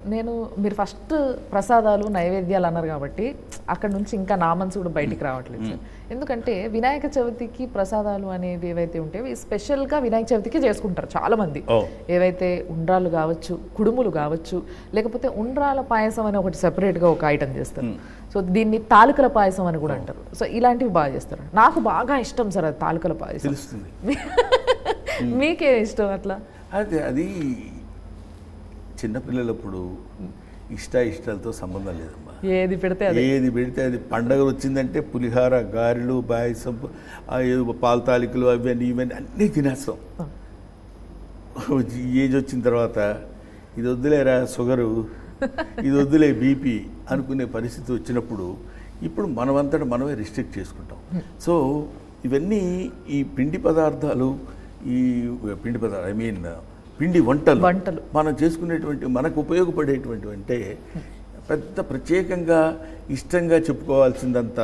నేను మీరు ఫస్ట్ ప్రసాదాలు నైవేద్యాలు అన్నారు కాబట్టి అక్కడ నుంచి ఇంకా నా మనసు కూడా బయటికి రావట్లేదు సార్ ఎందుకంటే వినాయక చవితికి ప్రసాదాలు అనేవి ఏవైతే ఉంటాయో స్పెషల్గా వినాయక చవితికి చేసుకుంటారు చాలా మంది ఓ. ఏవైతే ఉండ్రాలు కావచ్చు కుడుములు కావచ్చు లేకపోతే ఉండ్రాల పాయసం అని ఒకటి సెపరేట్గా ఒక ఐటమ్ చేస్తారు సో దీన్ని తాలికల పాయసం అని కూడా అంటారు సో ఇలాంటివి బాగా చేస్తారు నాకు బాగా ఇష్టం సార్ అది తాలికల పాయసం తెలుస్తుంది మీకే ఇష్టం అట్లా అదే అది చిన్నపిల్లలప్పుడు ఇష్ట ఇష్టాలతో సంబంధం లేదమ్మా ఏది పెడితే అదే ఏది పెడితే అది పండగ వచ్చిందంటే పులిహార గారెలు పాయసం ఆ ఏదో పాల తాలికలు అవన్నీ ఇవన్నీ అన్నీ తినేస్తాం ఏజ్ వచ్చిన తర్వాత ఇది వద్దులేరా షుగరు ఇది వద్దులే బీపీ అనుకునే పరిస్థితి వచ్చినప్పుడు ఇప్పుడు మనమంతట మనమే రిస్ట్రిక్ట్ చేసుకుంటాం సో ఇవన్నీ ఈ పిండి పదార్థాలు ఈ పిండి పదార్థాలు ఐ మీన్ పిండి వంటలు వంటలు. మనం చేసుకునేటువంటి మనకు ఉపయోగపడేటువంటి అంటే పెద్ద ప్రత్యేకంగా ఇష్టంగా చెప్పుకోవాల్సిందంత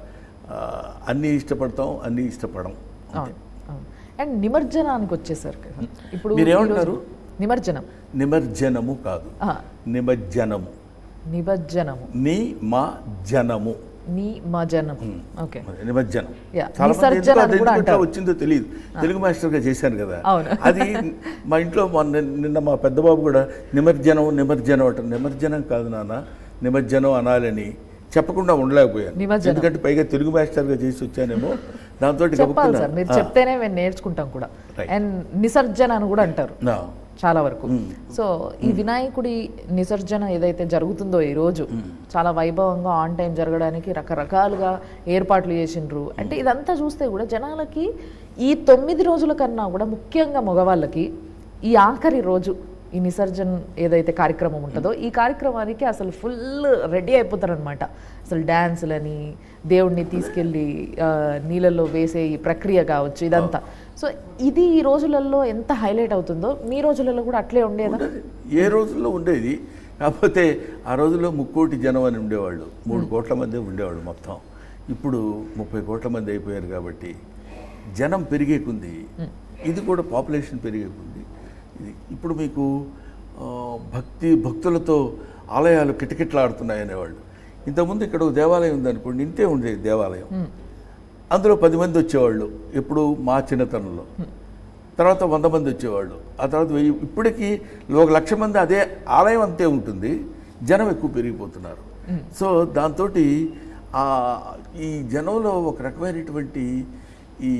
ఆ, అన్నీ ఇష్టపడతాం అన్నీ ఇష్టపడం అవును అవును అండ్ నిమజ్జనానికి వచ్చేసరికి ఇప్పుడు మీరేమంటున్నారు? ఈరోజు నిమజ్జనం నిమజ్జనము కాదు ఆ, నిమజ్జనము నిమజ్జనము ని మా జనము నిమజ్జనం ఓకే నిమజ్జనం Yeah, చాలా మంది విసర్జన ఎందుకు అని అది కూడా ఎందుకు ఇట్లా అంటారు. వచ్చిందో తెలియదు తెలుగు మాస్టర్గా చేశాను కదా అవును. అది మా ఇంట్లో మొన్న నిన్న మా పెద్ద బాబు కూడా నిమజ్జనం నిమజ్జనం అంటారు నిమజ్జనం కాదు నాన్న నిమజ్జనం అనాలని చెప్పకుండా ఉండలేకపోయాను నిమజ్జనం. ఎందుకంటే పైగా తెలుగు మాస్టర్గా చేసి వచ్చానేమో దాంతో చెప్పాలి సార్ మీరు చెప్తేనే మేము నేర్చుకుంటాం కూడా Right. అండ్ నిసర్జన అని కూడా అంటారు చాలా వరకు Mm. సో ఈ వినాయకుడి నిసర్జన ఏదైతే జరుగుతుందో ఈ రోజు చాలా వైభవంగా ఆన్ టైం జరగడానికి రకరకాలుగా ఏర్పాట్లు చేసిండ్రు అంటే ఇదంతా చూస్తే కూడా జనాలకి ఈ తొమ్మిది రోజుల కన్నా కూడా ముఖ్యంగా మగవాళ్ళకి ఈ ఆఖరి రోజు ఈ నిసర్జన్ ఏదైతే కార్యక్రమం ఉంటుందో ఈ కార్యక్రమానికి అసలు ఫుల్ రెడీ అయిపోతారు అనమాట అసలు డ్యాన్సులని దేవుడిని తీసుకెళ్ళి ఆ, నీళ్ళల్లో వేసే ఈ ప్రక్రియ కావచ్చు ఇదంతా సో ఇది ఈ రోజులలో ఎంత హైలైట్ అవుతుందో మీ రోజులలో కూడా అట్లే ఉండేదా ఉండేది. ఏ రోజుల్లో ఉండేది కాకపోతే ఆ రోజుల్లో ముక్కోటి జనం అని ఉండేవాళ్ళు మూడు కోట్ల మంది ఉండేవాళ్ళు మొత్తం ఇప్పుడు ముప్పై కోట్ల మంది అయిపోయారు కాబట్టి జనం పెరిగే కొంది ఇది కూడా పాపులేషన్ పెరిగే కొంది ఇది ఇప్పుడు మీకు ఆ, భక్తి భక్తులతో ఆలయాలు కిటకిటలాడుతున్నాయి అనేవాళ్ళు ఇంతకుముందు ఇక్కడ ఒక దేవాలయం ఉందనుకోండి ఇంతే ఉండేది దేవాలయం అందులో పది మంది వచ్చేవాళ్ళు ఎప్పుడు మా చిన్నతనంలో తర్వాత వంద మంది వచ్చేవాళ్ళు ఆ తర్వాత వెయ్యి ఇప్పటికీ ఒక లక్ష మంది అదే ఆలయం అంతే ఉంటుంది జనం ఎక్కువ పెరిగిపోతున్నారు సో దాంతో ఈ జనంలో ఒక రకమైనటువంటి ఈ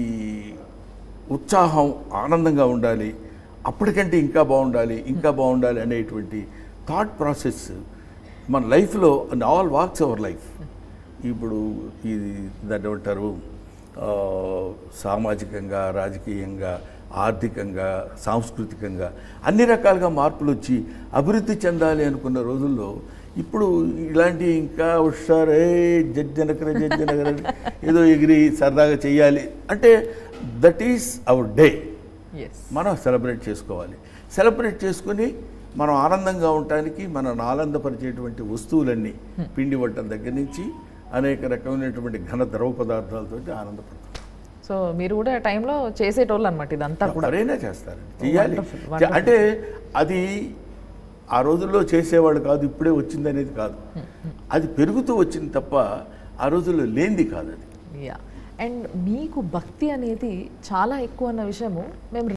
ఉత్సాహం ఆనందంగా ఉండాలి అప్పటికంటే ఇంకా బాగుండాలి ఇంకా బాగుండాలి అనేటువంటి థాట్ ప్రాసెస్ మన లైఫ్లో and all walks our life ఇప్పుడు ఇది దాన్ని ఏమంటారు ఆ, సామాజికంగా రాజకీయంగా ఆర్థికంగా సాంస్కృతికంగా అన్ని రకాలుగా మార్పులు వచ్చి అభివృద్ధి చెందాలి అనుకున్న రోజుల్లో ఇప్పుడు ఇలాంటి ఇంకా హుషారే జడ్జనకర జడ్జనకర ఏదో ఎగిరి సరదాగా చేయాలి అంటే that is our days మనం సెలబ్రేట్ చేసుకోవాలి సెలబ్రేట్ చేసుకుని మనం ఆనందంగా ఉండటానికి మనల్ని ఆనందపరిచేటువంటి వస్తువులన్నీ పిండి వంటల దగ్గర నుంచి అనేక రకమైనటువంటి ఘన ద్రవ పదార్థాలతో ఆనందపడతాం సో మీరు కూడా ఆ టైంలో చేసేటోళ్ళు అనమాట ఇదంతా కూడా ఎవరైనా చేస్తారు చేయాలి Wonderful, wonderful. అంటే అది ఆ రోజుల్లో చేసేవాడు కాదు ఇప్పుడే వచ్చింది అనేది కాదు అది పెరుగుతూ వచ్చింది తప్ప ఆ రోజుల్లో లేనిది కాదు అది యా అండ్ మీకు భక్తి అనేది చాలా ఎక్కువ అన్న విషయము మేము